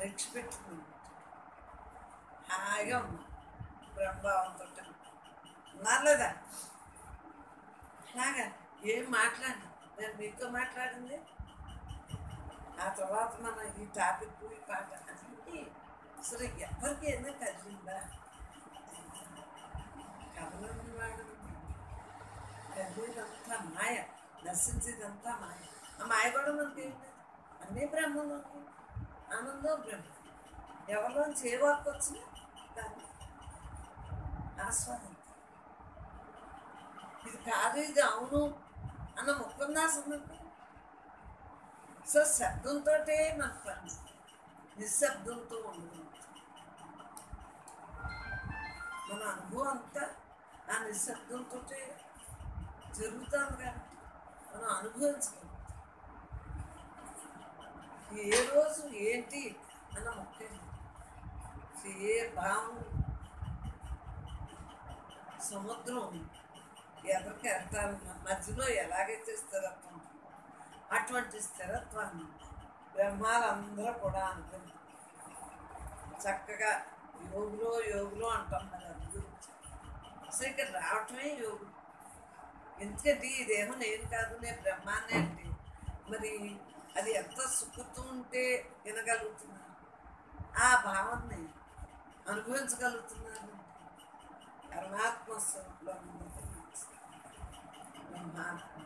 పరీక్ష పెట్టుకున్నాను హాయిగా ఉన్నాను బ్రహ్మభావంతో ఉన్నారు లేదా అలాగా ఏం మాట్లాడి నేను మీతో మాట్లాడింది ఆ తర్వాత మన ఈ టాపిక్ ఈ పాట అదేంటి అసలు ఎవరికి ఏదైనా కదిలిందా కదలని వాడు కదిలేదంతా మాయ నశించేదంతా మాయ ఆ మాయ కూడా మనకి ఏంటి అన్నీ బ్రహ్మలోకి ఆనందం బ్రహ్మ ఎవరిలో చేవాకు వచ్చినా దాన్ని ఆస్వాదించాలి ఇది కాదు ఇది అవును అన్న ముక్కుందా సందర్భం సో శబ్దంతో మన పని నిశ్శబ్దంతో ఉండదు మన అనుభవం అంతా ఆ నిశ్శబ్దంతో జరుగుతుంది కాబట్టి మనం అనుభవించగలుగుతాం ఏ రోజు ఏంటి అన్న ముఖ్యం ఏ భావం సముద్రం ఎదరికి వెళ్తారు మధ్యలో ఎలాగైతే స్థిరత్వం ఉంటుందో, అటువంటి స్థిరత్వాన్ని బ్రహ్మాలందరూ కూడా అనుకుంటారు చక్కగా యోగులో యోగులో అంటాం మరి అది గురించి అసలు ఇక్కడ రావటమే యోగులు ఎందుకంటే ఈ దేహం నేను కాదు నేను బ్రహ్మాన్ని అంటే మరి అది ఎంత సుఖుతూ ఉంటే వినగలుగుతున్నాను ఆ భావాన్ని అనుభవించగలుగుతున్నాను పరమాత్మ స్వరూపంలో ఉన్నది బ్రహ్మాత్మ